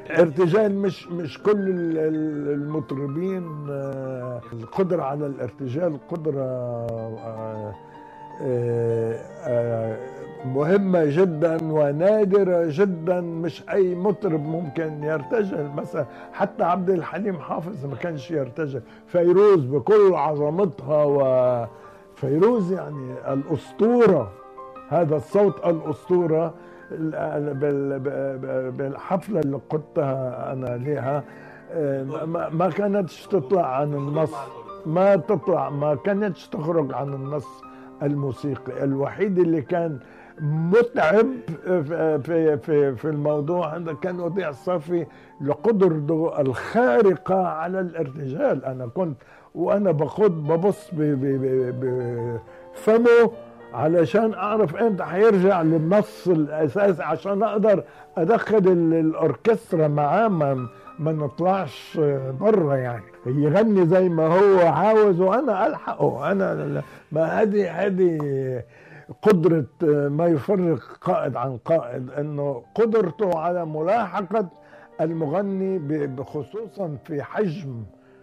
ارتجال مش مش كل ال- ال- المطربين آه، القدرة على الارتجال قدرة آه، آه، آه، مهمة جدا ونادرة جدا مش أي مطرب ممكن يرتجل مثلا حتى عبد الحليم حافظ ما كانش يرتجل فيروز بكل عظمتها وفيروز يعني الأسطورة هذا الصوت الأسطورة ال- بال- ب- بالحفلة اللي قدتها أنا لها آه، ما- ما كانتش تطلع عن النص ما تطلع ما كانتش تخرج عن النص الموسيقي الوحيد اللي كان متعب في في في, في الموضوع هذا كان وديع الصافي لقدرته الخارقه على الارتجال انا كنت وانا بخد ببص ب- ب- ب- بفمه علشان اعرف امتى هيرجع للنص الاساسي عشان اقدر ادخل ال- الاوركسترا معاه ما ما نطلعش بره يعني يغني زي ما هو عاوز وانا الحقه انا ما هذه هذه قدرة ما يفرق قائد عن قائد انه قدرته على ملاحقة المغني ب- بخصوصا في حجم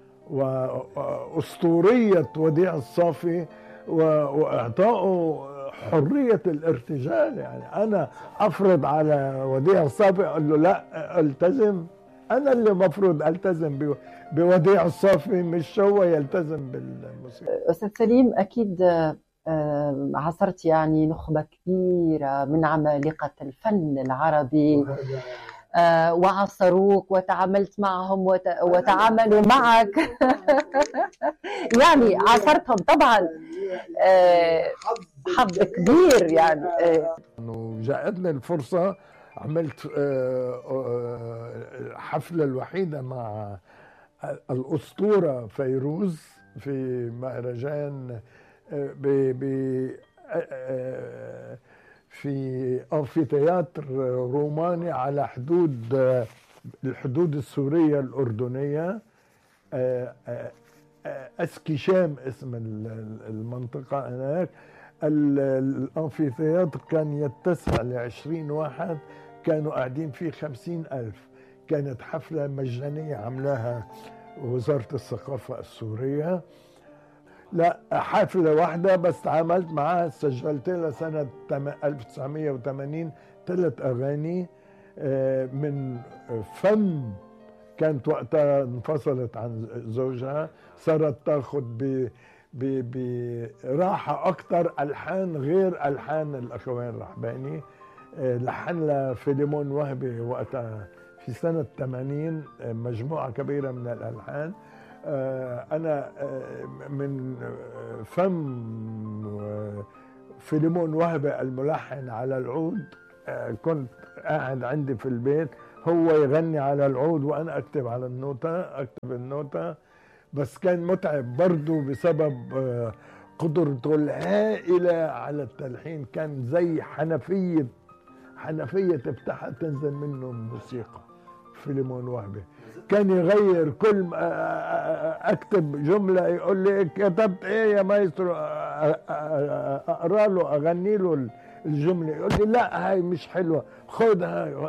وأسطورية وديع الصافي و- وإعطائه حرية الارتجال يعني أنا أفرض على وديع الصافي أقول له لا التزم أنا اللي مفروض ألتزم بو- بوديع الصافي مش هو يلتزم بالموسيقى أستاذ سليم أكيد آه، عاصرت يعني نخبة كبيرة من عمالقة الفن العربي آه، وعاصروك وتعاملت معهم وت- وتعاملوا معك يعني عاصرتهم طبعا آه، حظ كبير يعني آه، انه جاءتني الفرصه عملت آه، آه، الحفله الوحيده مع الاسطوره فيروز في مهرجان آه، ب ب آه، في امفيتياتر روماني على حدود آه، الحدود السوريه الاردنيه آه، آه، آه، اسكيشام اسم ال- ال- المنطقه هناك ال- الامفيثياتر كان يتسع لعشرين واحد كانوا قاعدين فيه خمسين ألف كانت حفلة مجانية عملاها وزارة الثقافة السورية لا حفلة واحدة بس تعاملت معاها سجلت لها سنة تم- 1980 ثلاث أغاني آه، من فم كانت وقتها انفصلت عن زوجها صارت تاخذ ب ب- براحة أكثر ألحان غير ألحان الأخوين رحباني آه، لحن لها فيليمون وهبي وقتها في سنة 80 آه، مجموعة كبيرة من الألحان آه، أنا آه، من آه، فم آه، فيليمون وهبي الملحن على العود آه، كنت قاعد عندي في البيت هو يغني على العود وأنا أكتب على النوتة أكتب النوتة بس كان متعب برضه بسبب آه، قدرته الهائلة على التلحين كان زي حنفية حنفية تفتحها تنزل منه الموسيقى فيليمون وهبي كان يغير كل ما اكتب جمله يقول لي كتبت ايه يا مايسترو اقرا له اغني له الجمله يقول لي لا هاي مش حلوه خدها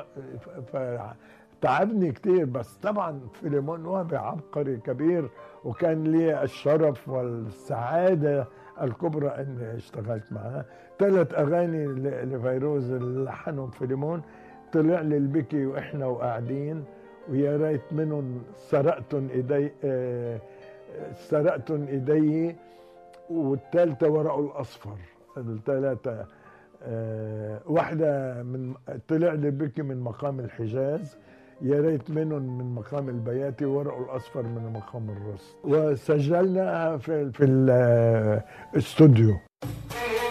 تعبني كتير بس طبعا فيليمون وهبي عبقري كبير وكان لي الشرف والسعاده الكبرى اني اشتغلت معاه ثلاث اغاني ل- لفيروز اللي لحنهم فيليمون طلع لي البكي واحنا وقاعدين ويا ريت منهم سرقتن ايدي آه، سرقتن ايدي والثالثه ورقه الاصفر الثلاثه آه، واحده من طلع لي البكي من مقام الحجاز يا ريت منهم من مقام البياتي ورقه الاصفر من مقام الرصد وسجلناها في في ال- الاستوديو